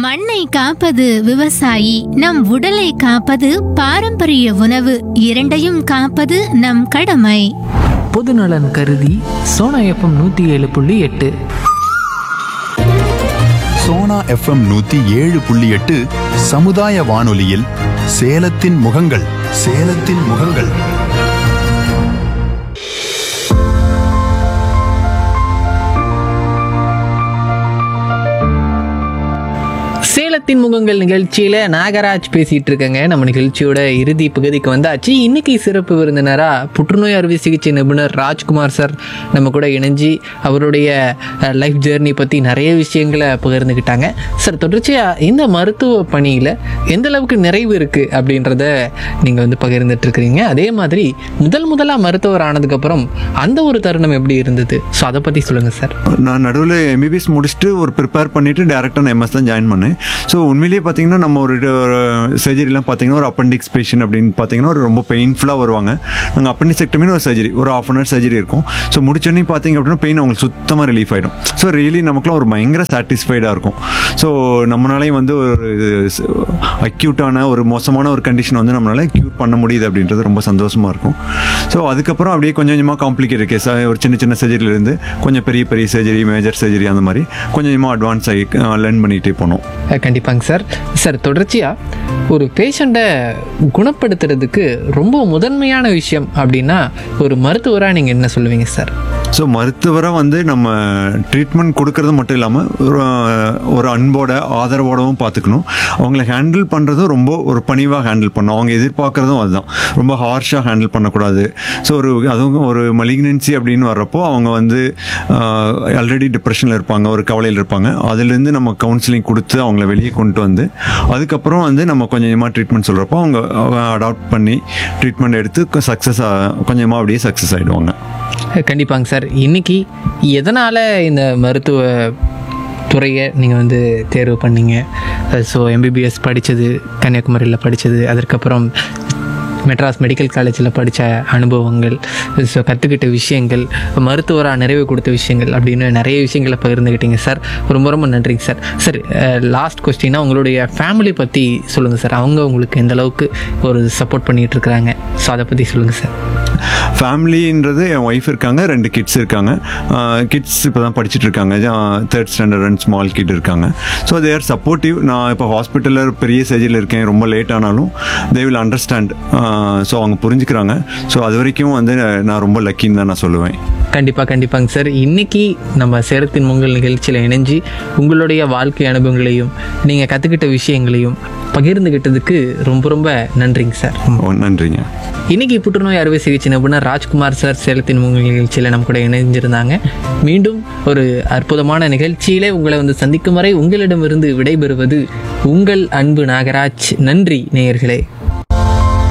மண்ணை காப்பது விவசாயி நம் உடலை காப்பது பாரம்பரிய உணவு இரண்டையும் காப்பது நம் கடமை பொதுநலன் கருதி சோனா எஃப்எம் நூற்றி ஏழு புள்ளி எட்டு சோனா எஃப்எம் நூத்தி ஏழு புள்ளி எட்டு சமுதாய வானொலியில் சேலத்தின் முகங்கள் சேலத்தின் முகங்கள் சேலத்தின் முகங்கள் நிகழ்ச்சியில் நாகராஜ் பேசிகிட்டு இருக்கேங்க நம்ம நிகழ்ச்சியோட இறுதி பகுதிக்கு வந்தாச்சு இன்னைக்கு சிறப்பு விருந்தினராக புற்றுநோய் அறுவை சிகிச்சை நிபுணர் ராஜ்குமார் சார் நம்ம கூட இணைஞ்சு அவருடைய லைஃப் ஜேர்னி பற்றி நிறைய விஷயங்களை பகிர்ந்துக்கிட்டாங்க சார் தொடர்ச்சியாக இந்த மருத்துவ பணியில் எந்த அளவுக்கு நிறைவு இருக்குது அப்படின்றத நீங்கள் வந்து பகிர்ந்துட்டு இருக்கிறீங்க அதே மாதிரி முதல் முதலாக மருத்துவர் ஆனதுக்கப்புறம் அந்த ஒரு தருணம் எப்படி இருந்தது ஸோ அதை பற்றி சொல்லுங்கள் சார் நான் நடுவில் எம்பிபிஎஸ் முடிச்சுட்டு ஒரு ப்ரிப்பேர் பண்ணிவிட்டு டேரெக்டாக நான் எம்எஸ் தான் ஜாயின் பண்ணேன் ஸோ உண்மையிலேயே பார்த்தீங்கன்னா நம்ம ஒரு சர்ஜரிலாம் பார்த்தீங்கன்னா ஒரு அப்பண்டிக்ஸ் பேஷண்ட் அப்படின்னு பார்த்தீங்கன்னா ஒரு ரொம்ப பெயின்ஃபுல்லாக வருவாங்க நாங்கள் அப்பண்டிசெக்டமின்னு ஒரு சர்ஜரி ஒரு ஆஃப் அன் ஹவர் சர்ஜரி இருக்கும் ஸோ முடிச்சோடனே பார்த்தீங்க அப்படின்னா பெயின் அவங்களுக்கு சுத்தமாக ரிலீஃப் ஆகிடும் ஸோ ரியலி நமக்குலாம் ஒரு பயங்கர சாட்டிஸ்ஃபைடாக இருக்கும் ஸோ நம்மளாலையும் வந்து ஒரு அக்யூட்டான ஒரு மோசமான ஒரு கண்டிஷன் வந்து நம்மளால க்யூர் பண்ண முடியுது அப்படின்றது ரொம்ப சந்தோஷமாக இருக்கும் ஸோ அதுக்கப்புறம் அப்படியே கொஞ்சம் கொஞ்சமாக காம்ப்ளிகேட்டட் கேஸ் ஒரு சின்ன சின்ன சர்ஜரியிலேருந்து கொஞ்சம் பெரிய பெரிய சர்ஜரி மேஜர் சர்ஜரி அந்த மாதிரி கொஞ்சம் கொஞ்சமாக அட்வான்ஸ் ஆகி லேர்ன் பண்ணிகிட்டே போனோம் அஹ் கண்டிப்பாங்க சார் சார் தொடர்ச்சியாக ஒரு பேஷண்ட்டை குணப்படுத்துறதுக்கு ரொம்ப முதன்மையான விஷயம் அப்படின்னா ஒரு மருத்துவராக நீங்கள் என்ன சொல்லுவீங்க சார் ஸோ மருத்துவராக வந்து நம்ம ட்ரீட்மெண்ட் கொடுக்கறது மட்டும் இல்லாமல் ஒரு ஒரு அன்போட ஆதரவோடவும் பார்த்துக்கணும் அவங்கள ஹேண்டில் பண்ணுறதும் ரொம்ப ஒரு பணிவாக ஹேண்டில் பண்ணணும் அவங்க எதிர்பார்க்குறதும் அதுதான் ரொம்ப ஹார்ஷாக ஹேண்டில் பண்ணக்கூடாது ஸோ ஒரு அதுவும் ஒரு மலிக்னன்சி அப்படின்னு வர்றப்போ அவங்க வந்து ஆல்ரெடி டிப்ரெஷனில் இருப்பாங்க ஒரு கவலையில் இருப்பாங்க அதுலேருந்து நம்ம கவுன்சிலிங் கொடுத்து அவங்கள வெளியே கொண்டு வந்து அதுக்கப்புறம் வந்து நம்ம கொஞ்சம் கொஞ்சமாக ட்ரீட்மெண்ட் சொல்கிறப்போ அவங்க அடாப்ட் பண்ணி ட்ரீட்மெண்ட் எடுத்து சக்ஸஸ் கொஞ்சமாக அப்படியே சக்ஸஸ் ஆகிடுவாங்க அஹ் கண்டிப்பாங்க சார் இன்னைக்கு எதனால் இந்த மருத்துவ துறையை நீங்கள் வந்து தேர்வு பண்ணீங்க ஸோ எம்பிபிஎஸ் படித்தது கன்னியாகுமரியில் படித்தது அதற்கப்புறம் மெட்ராஸ் மெடிக்கல் காலேஜில் படித்த அனுபவங்கள் ஸோ கற்றுக்கிட்ட விஷயங்கள் மருத்துவராக நிறைவு கொடுத்த விஷயங்கள் அப்படின்னு நிறைய விஷயங்களை பகிர்ந்துக்கிட்டீங்க சார் ரொம்ப ரொம்ப நன்றிங்க சார் சார் லாஸ்ட் கொஸ்டினாக உங்களுடைய ஃபேமிலி பற்றி சொல்லுங்கள் சார் அவங்க உங்களுக்கு எந்த அளவுக்கு ஒரு சப்போர்ட் பண்ணிகிட்டு இருக்கிறாங்க ஸோ அதை பற்றி சொல்லுங்கள் சார் ஃபேமிலின்றது என் ஒய்ஃப் இருக்காங்க ரெண்டு கிட்ஸ் இருக்காங்க கிட்ஸ் இப்போ தான் படிச்சுட்டு இருக்காங்க third standard and small kid இருக்காங்க ஸோ தேர் சப்போர்ட்டிவ் நான் இப்போ ஹாஸ்பிட்டலில் பெரிய சர்ஜரியில் இருக்கேன் ரொம்ப லேட் ஆனாலும் தே வில் அண்டர்ஸ்டாண்ட் ஸோ அவங்க புரிஞ்சுக்கிறாங்க ஸோ அது வரைக்கும் வந்து நான் ரொம்ப லக்கின்னு தான் நான் சொல்லுவேன் கண்டிப்பாக கண்டிப்பாங்க சார் இன்னைக்கு நம்ம சேலத்தின் பொங்கல் நிகழ்ச்சியில் இணைஞ்சு உங்களுடைய வாழ்க்கை அனுபவங்களையும் நீங்கள் கற்றுக்கிட்ட விஷயங்களையும் பகிர்ந்துக்கிட்டதுக்கு ரொம்ப ரொம்ப நன்றிங்க சார் ஓ நன்றிங்க இன்னைக்கு புற்றுநோய் அறுவை சிகிச்சை நிபுணர் ராஜ்குமார் சார் சேலத்தின் பொங்கல் நிகழ்ச்சியில் நம்ம கூட இணைஞ்சிருந்தாங்க மீண்டும் ஒரு அற்புதமான நிகழ்ச்சியிலே உங்களை வந்து சந்திக்கும் வரை உங்களிடமிருந்து விடைபெறுவது உங்கள் அன்பு நாகராஜ் நன்றி நேயர்களே